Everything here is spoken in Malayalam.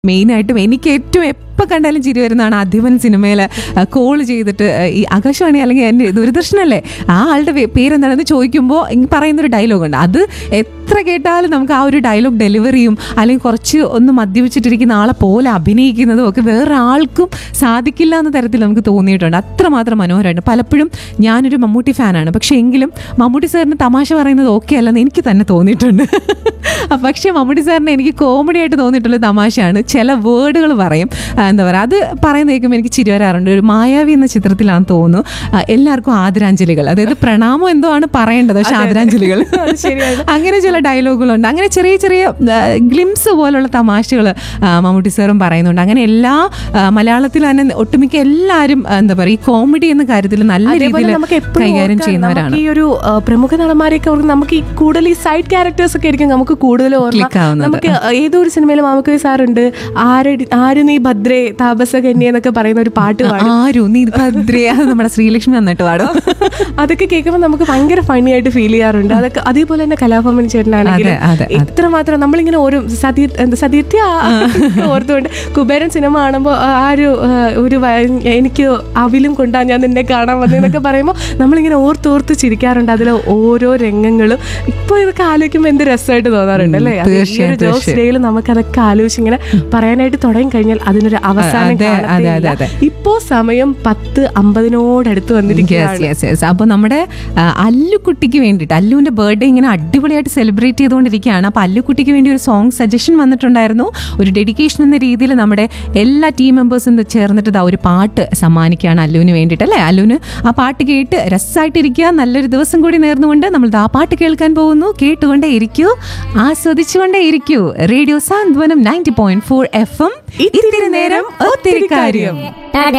മെയിനായിട്ടും എനിക്ക് ഏറ്റവും എപ്പോൾ കണ്ടാലും ചിരി വരുന്നതാണ് അധിപൻ സിനിമയിൽ കോൾ ചെയ്തിട്ട് ആ, ഈ ആകാശവാണി അല്ലെങ്കിൽ എൻ്റെ ദൂരദർശനല്ലേ ആ ആളുടെ പേ- പേരെന്താണെന്ന് ചോദിക്കുമ്പോൾ ഇങ്ങ് പറയുന്നൊരു ഡയലോഗ് ഉണ്ട് അത് എത്ര കേട്ടാലും നമുക്ക് ആ ഒരു ഡയലോഗ് ഡെലിവറിയും അല്ലെങ്കിൽ കുറച്ച് ഒന്ന് മദ്യപിച്ചിട്ടിരിക്കുന്ന ആളെ പോലെ അഭിനയിക്കുന്നതും ഒക്കെ വേറെ ആൾക്കും സാധിക്കില്ല എന്ന തരത്തിൽ നമുക്ക് തോന്നിയിട്ടുണ്ട് അത്രമാത്രം മനോഹരമായിട്ട് പലപ്പോഴും ഞാനൊരു മമ്മൂട്ടി ഫാനാണ് പക്ഷേ എങ്കിലും മമ്മൂട്ടി സാറിന് തമാശ പറയുന്നത് ഓക്കെ അല്ലെന്ന് എനിക്ക് തന്നെ തോന്നിയിട്ടുണ്ട് പക്ഷേ മമ്മൂട്ടി സാറിന് എനിക്ക് കോമഡി ആയിട്ട് തോന്നിയിട്ടുള്ള തമാശയാണ് ചില വേർഡുകൾ പറയും ആ, എന്താ പറയുക അത് പറയുന്ന കേൾക്കുമ്പോൾ എനിക്ക് ചിരി വരാറുണ്ട് ഒരു മായാവി എന്ന ചിത്രത്തിലാണെന്ന് തോന്നുന്നു ആ, എല്ലാവർക്കും ആദരാഞ്ജലികൾ അതായത് പ്രണാമം എന്തോ ആണ് പറയേണ്ടത് പക്ഷെ ആദരാഞ്ജലികൾ അങ്ങനെ ചില ഡയലോഗുകളുണ്ട് അങ്ങനെ ചെറിയ ചെറിയ ഗ്ലിംസ് പോലുള്ള തമാശകൾ മമ്മൂട്ടി സാറും പറയുന്നുണ്ട് അങ്ങനെ എല്ലാ ആ, മലയാളത്തിൽ തന്നെ ഒട്ടുമിക്ക എല്ലാവരും ആ, എന്താ പറയുക ഈ കോമഡി എന്ന കാര്യത്തിൽ നല്ല അതേപോലെ രീതിയിൽ നമുക്ക് എപ്പോഴും കൈകാര്യം ഓർക്കാം, ചെയ്യുന്നവരാണ് നമുക്ക് ഈ ഒരു ആ, പ്രമുഖ നടന്മാരെയൊക്കെ ഓർക്കും നമുക്ക് ഈ കൂടുതൽ ഈ സൈഡ് ക്യാരക്ടേഴ്സ് ഒക്കെ ആയിരിക്കും നമുക്ക് കൂടുതൽ ഓർമ്മ Click ആവുന്നത്. നമുക്ക് ഏതോ ഒരു സിനിമയിൽ മാമക്കവി സാറുണ്ട് ആര് ആര് നീ ഭദ്രേ താപസ കന്യ എന്നൊക്കെ പറയുന്ന ഒരു പാട്ട് പാടും ആരു നീ ഭദ്രേ അത് നമ്മുടെ ശ്രീലക്ഷ്മി വന്നിട്ട് പാടും അതൊക്കെ കേൾക്കുമ്പോൾ നമുക്ക് ഭയങ്കര ഫണ്ണി ആയിട്ട് ഫീൽ ചെയ്യാറുണ്ട് അതൊക്കെ അതേപോലെ തന്നെ കലാഭവൻ ചേട്ടനാണെങ്കിൽ അതെ, അതെ, അതെ. എത്രമാത്രം നമ്മളിങ്ങനെ ഓരോ സതീ എന്താ സതീർത്ഥ്യ ഓർത്തുകൊണ്ട് കുബേരൻ സിനിമ കാണുമ്പോൾ ആ ഒരു ആ, ഒരു വ- എനിക്ക് അവിലും കൊണ്ടാ ഞാൻ നിന്നെ കാണാൻ വന്നതെന്നൊക്കെ പറയുമ്പോൾ നമ്മളിങ്ങനെ ഓർത്തോർത്ത് ചിരിക്കാറുണ്ട് അതിലെ ഓരോ രംഗങ്ങളും ഇപ്പോൾ ഇതൊക്കെ ആലോചിക്കുമ്പോൾ എന്ത് രസമായിട്ട് തോന്നാറുണ്ട് അല്ലേ അത് ഈ ഒരു തീർച്ചയായും, ജോസ് തീർച്ചയായും. ഡേയിൽ നമുക്കതൊക്കെ ആലോചിച്ച് ഇങ്ങനെ പറയാനായിട്ട് തുടങ്ങി കഴിഞ്ഞാൽ അതിനൊരു അവസാനം അതെ, അതെ, അതെ, കാണത്തേയില്ല. അതെ. ഇപ്പോ സമയം പത്ത് അമ്പതിനോടടുത്ത് വന്നിരിക്കുകയാണ് യെസ് യെസ് യെസ് അപ്പോൾ നമ്മുടെ ആ, അല്ലുക്കുട്ടിക്ക് വേണ്ടിയിട്ട് അല്ലുവിൻ്റെ ബർത്ത്ഡേ ഇങ്ങനെ അടിപൊളിയായിട്ട് സെലിബ്രേറ്റ് ചെയ്തുകൊണ്ടിരിക്കുകയാണ് അപ്പോൾ അല്ലുക്കുട്ടിക്ക് വേണ്ടി ഒരു സോങ് സജഷൻ വന്നിട്ടുണ്ടായിരുന്നു ഒരു ഡെഡിക്കേഷൻ എന്ന രീതിയിൽ നമ്മുടെ എല്ലാ ടീം മെമ്പേഴ്സും ചേർന്നിട്ട് ദാ ഒരു പാട്ട് സമ്മാനിക്കുകയാണ് അല്ലുവിന് വേണ്ടിയിട്ട് അല്ലേ അല്ലുവിന് ആ പാട്ട് കേട്ട് രസമായിട്ടിരിക്കുക നല്ലൊരു ദിവസം കൂടി നേർന്നുകൊണ്ട് നമ്മൾ ദാ പാട്ട് കേൾക്കാൻ പോകുന്നു കേട്ടുകൊണ്ടേ ഇരിക്കൂ ആസ്വദിച്ചുകൊണ്ടേ ഇരിക്കൂ radio Santhwanam ninety point four F M ഇത്തിരി നേരം ഒത്തിരി കാര്യം തട